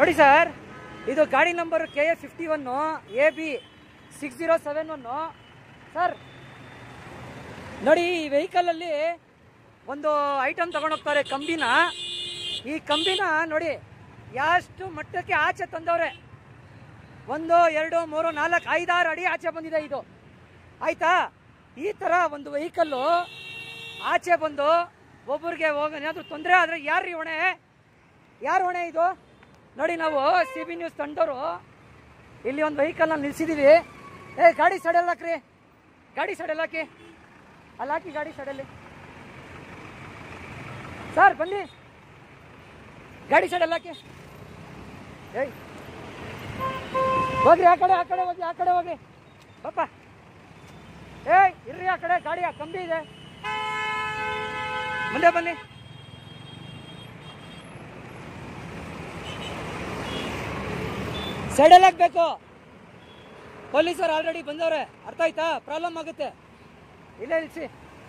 ನೋಡಿ ಸರ್ ಇದು ಗಾಡಿ number K A fifty one A B six zero seven one sir ನೋಡಿ ಈ ವೆಹಿಕಲಲ್ಲಿ ಒಂದು ಐಟಮ್ ತಗೊಂಡೋಗ್ತಾರೆ ಕಂಬಿನ ಈ ಕಂಬಿನ ನೋಡಿ ಎಷ್ಟು ಮಟ್ಟಕ್ಕೆ ಆಚೆ ತಂದವ್ರೆ ಒಂದು ಎರಡು ಮೂರು ನಾಲ್ಕು ಐದಾರು ಅಡಿ ಆಚೆ ಬಂದಿದೆ ಇದು ಆಯ್ತಾ ಈ ಥರ ಒಂದು ವೆಹಿಕಲ್ಲು ಆಚೆ ಬಂದು ಒಬ್ಬರಿಗೆ ಹೋಗ ಏನಾದರೂ ತೊಂದರೆ ಆದರೆ ಯಾರ್ರೀ ಹೊಣೆ ಯಾರು ಹೊಣೆ ಇದು ನೋಡಿ ನಾವು ಸಿ ಬಿ ನ್ಯೂಸ್ ತಂಡವರು ಇಲ್ಲಿ ಒಂದು ವೆಹಿಕಲ್ನ ನಿಲ್ಸಿದೀವಿ ಏ ಗಾಡಿ ಸೈಡಲ್ಲಿ ಹಾಕ್ರಿ ಗಾಡಿ ಸೈಡಲ್ಲಿ ಹಾಕಿ ಅಲ್ಲಿ ಹಾಕಿ ಗಾಡಿ ಸೈಡಲ್ಲಿ ಸರ್ ಬನ್ನಿ ಗಾಡಿ ಸೈಡಲ್ಲಿ ಹಾಕಿ ಏಯ್ ಹೋಗ್ರಿ ಆ ಕಡೆ ಆ ಕಡೆ ಹೋಗಿ ಆ ಕಡೆ ಹೋಗಿ ಪಾಪ ಏಯ್ ಇರ್ರಿ ಆ ಕಡೆ ಗಾಡಿ ಆ ಕಂಬಿ ಇದೆ ಮುಂದೆ ಬನ್ನಿ ಸೈಡಲ್ಲಿ ಹಾಕ್ಬೇಕು ಪೊಲೀಸರು ಆಲ್ರೆಡಿ ಬಂದವ್ರೆ ಅರ್ಥ ಆಯ್ತಾ ಪ್ರಾಬ್ಲಮ್ ಆಗುತ್ತೆ ಇಲ್ಲೇ ನಿಲ್ಸಿ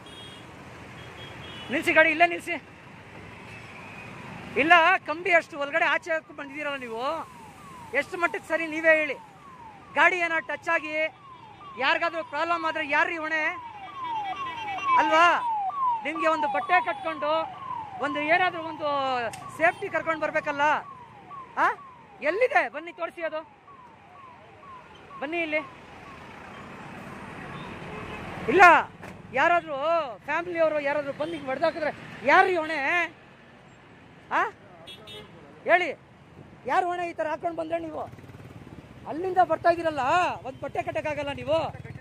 ನಿಲ್ಸಿ ಗಾಡಿ ಇಲ್ಲೇ ನಿಲ್ಸಿ ಇಲ್ಲ ಕಂಬಿ ಅಷ್ಟು ಒಳಗಡೆ ಆಚೆ ಹಾಕೊಂಡು ಬಂದಿದ್ದೀರಲ್ಲ ನೀವು ಎಷ್ಟು ಮಟ್ಟಕ್ಕೆ ಸರಿ ನೀವೇ ಹೇಳಿ ಗಾಡಿ ಏನೋ ಟಚ್ ಆಗಿ ಯಾರಿಗಾದ್ರೂ ಪ್ರಾಬ್ಲಮ್ ಆದ್ರೆ ಯಾರ್ರೀ ಹೊಣೆ ಅಲ್ವಾ ನಿಮ್ಗೆ ಒಂದು ಬಟ್ಟೆ ಕಟ್ಕೊಂಡು ಒಂದು ಏನಾದ್ರೂ ಒಂದು ಸೇಫ್ಟಿ ಕರ್ಕೊಂಡು ಬರ್ಬೇಕಲ್ಲ ಆ ಎಲ್ಲಿದೆ ಬನ್ನಿ ತೋರಿಸಿ ಅದು ಬನ್ನಿ ಇಲ್ಲಿ ಇಲ್ಲ ಯಾರಾದ್ರೂ ಫ್ಯಾಮಿಲಿಯವರು ಯಾರಾದ್ರೂ ಬಂದು ಹಿಂಗೆ ಹೊಡೆದಾಕಿದ್ರೆ ಯಾರು ಹೊಣೆ ಆ ಹೇಳಿ ಯಾರು ಹೊಣೆ ಈ ಥರ ಹಾಕೊಂಡು ಬಂದ್ರೆ ನೀವು ಅಲ್ಲಿಂದ ಬರ್ತಾ ಇದ್ದೀರಲ್ಲ ಒಂದು ಬಟ್ಟೆ ಕಟ್ಟಕ್ಕಾಗಲ್ಲ ನೀವು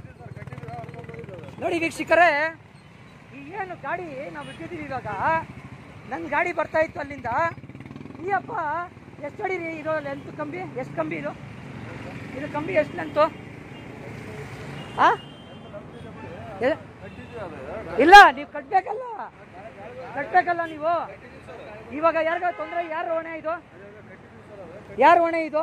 ನೋಡಿ ವೀಕ್ಷಕರೇ ಈ ಏನು ಗಾಡಿ ನಾವು ಇಟ್ಟಿದ್ದೀವಿ ಇವಾಗ ನನ್ನ ಗಾಡಿ ಬರ್ತಾ ಇತ್ತು ಅಲ್ಲಿಂದ ಈ ಅಪ್ಪ ಎಷ್ಟು ಅಡಿ ರೀ ಇದು ಲೆಂತ್ ಕಂಬಿ ಎಷ್ಟು ಕಂಬಿ ಇದು ಇದು ಕಂಬಿ ಎಷ್ಟು ಲೆಂತು ಆ ಎ- ಇಲ್ಲ ನೀವು ಕಟ್ಬೇಕಲ್ಲ ಕಟ್ಬೇಕಲ್ಲ ನೀವು ಇವಾಗ ಯಾರಿಗ ತೊಂದರೆ ಯಾರು ಹೊಣೆ ಇದು ಯಾರು ಹೊಣೆ ಇದು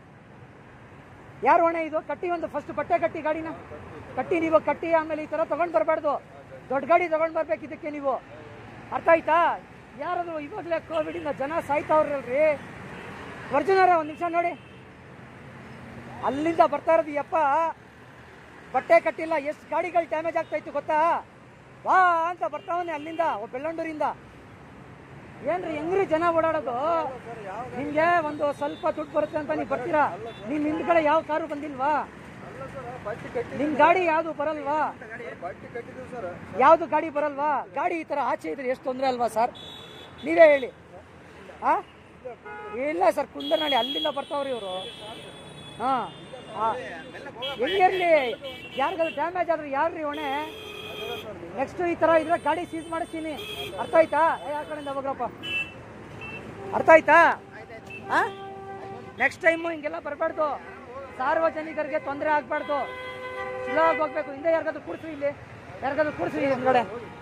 ಯಾರು ಹೊಣೆ ಇದು ಕಟ್ಟಿ ಒಂದು ಫಸ್ಟ್ ಬಟ್ಟೆ ಕಟ್ಟಿ ಗಾಡಿನ ಕಟ್ಟಿ ನೀವು ಕಟ್ಟಿ ಆಮೇಲೆ ಈ ತರ ತಗೊಂಡ್ ಬರಬಾರ್ದು ದೊಡ್ಡ ಗಾಡಿ ತಗೊಂಡ್ ಬರ್ಬೇಕು ಇದಕ್ಕೆ ನೀವು ಅರ್ಥ ಆಯ್ತಾ ಯಾರಾದ್ರು ಇವಾಗಲೇ ಕೋವಿಡ್ ಇಂದ ಜನ ಸಾಯ್ತಾವ್ರಲ್ರಿ ವರ್ಜುನರ ಒಂದ್ ನಿಮಿಷ ನೋಡಿ ಅಲ್ಲಿಂದ ಬರ್ತಾ ಇರೋದು ಯಪ್ಪ ಬಟ್ಟೆ ಕಟ್ಟಿಲ್ಲ ಎಷ್ಟು ಗಾಡಿಗಳು ಡ್ಯಾಮೇಜ್ ಆಗ್ತಾ ಇತ್ತು ಗೊತ್ತಾ ವಾ ಅಂತ ಬರ್ತಾವನೆ ಅಲ್ಲಿಂದ ಒಬ್ಬ ಬೆಳ್ಳಂಡೂರಿಂದ ಏನ್ರಿ ಹೆಂಗ್ರಿ ಜನ ಓಡಾಡೋದು ನಿಮ್ಗೆ ಒಂದು ಸ್ವಲ್ಪ ದುಡ್ಡು ಬರುತ್ತೆ ಅಂತ ನೀವು ಬರ್ತೀರಾ ನಿಮ್ ಹಿಂದ್ಗಡೆ ಯಾವ ಕಾರು ಬಂದಿಲ್ವಾ ನಿಮ್ ಗಾಡಿ ಯಾವ್ದು ಬರಲ್ವಾ ಯಾವ್ದು ಗಾಡಿ ಬರಲ್ವಾ ಗಾಡಿ ಈ ತರ ಆಚೆ ಇದ್ರೆ ಎಷ್ಟು ತೊಂದರೆ ಅಲ್ವಾ ಸರ್ ನೀವೇ ಹೇಳಿ ಆ ಇಲ್ಲ ಸರ್ ಕುಂದರ್ನಳ್ಳಿ ಅಲ್ಲಿಂದ ಬರ್ತಾವ್ರಿ ಇವರು ಹಾ ಆ, ಹೆಂಗಿರ್ಲಿ ಯಾರಿಗಾದ್ರು ಡ್ಯಾಮೇಜ್ ಆದ್ರೆ ಯಾರ್ರಿ ಹೊಣೆ ನೆಕ್ಸ್ಟ್ ಈ ತರ ಇದ್ರೆ ಗಾಡಿ ಸೀಸ್ ಮಾಡಿಸ್ತೀನಿ ಅರ್ಥ ಆಯ್ತಾ ಏ ಆ ಕಡೆಯಿಂದ ಹೋಗ್ರಪ್ಪ ಅರ್ಥ ಆಯ್ತಾ ನೆಕ್ಸ್ಟ್ ಟೈಮು ಹಿಂಗೆಲ್ಲ ಬರಬಾರ್ದು ಸಾರ್ವಜನಿಕರಿಗೆ ತೊಂದರೆ ಆಗ್ಬಾರ್ದು ಸ್ಲೋ ಆಗಿ ಹೋಗ್ಬೇಕು ಹಿಂದೆ ಯಾರಿಗಾದ್ರು ಕೂಡ್ಸ್ರಿ ಇಲ್ಲಿ ಯಾರಿಗಾದ್ರು ಕೂಡ್ಸ್ರಿ ಹಿಂದ್ಗಡೆ